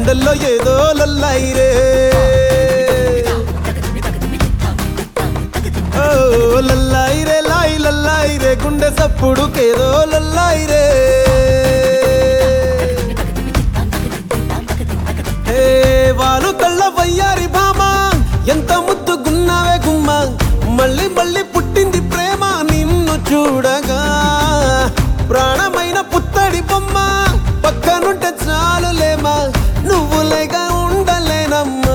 గుండెల్లో ఏదో లొల్లాయి రే ఓ లల్లాయి రే లాయి లల్లాయి రే గుండె సప్పుడు కేదో లల్లాయి రే ఏ వాలు కళ్ళ వయ్యారి భామ ఎంత ముద్దుగున్నావే గుమ్మ మళ్ళీ మళ్ళీ పుట్టింది ప్రేమ నిన్ను చూడగా ప్రాణమైన పుత్తడి బొమ్మ పక్కనుంటే చాలులేమా నువ్వు లేక ఉండలేనమ్మా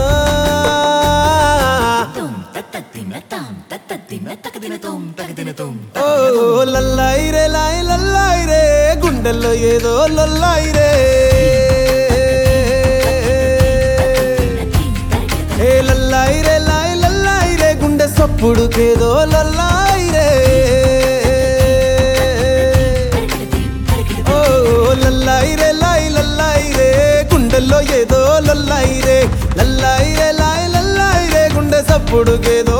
ఓ లల్లాయి రే లాయి లల్లాయి రే గుండెల్లో ఏదో లల్లాయి రే ఏ లల్లాయి రే లాయి లల్లాయి రే గుండె సప్పుడుకేదో లల్లాయి రే ఓ లల్లాయి రే లాయి లల్లాయి రే గుండెల్లో ఏదో లల్లాయి రే లల్లాయి రే లాయి లల్లాయి రే గుండె సప్పుడుకేదో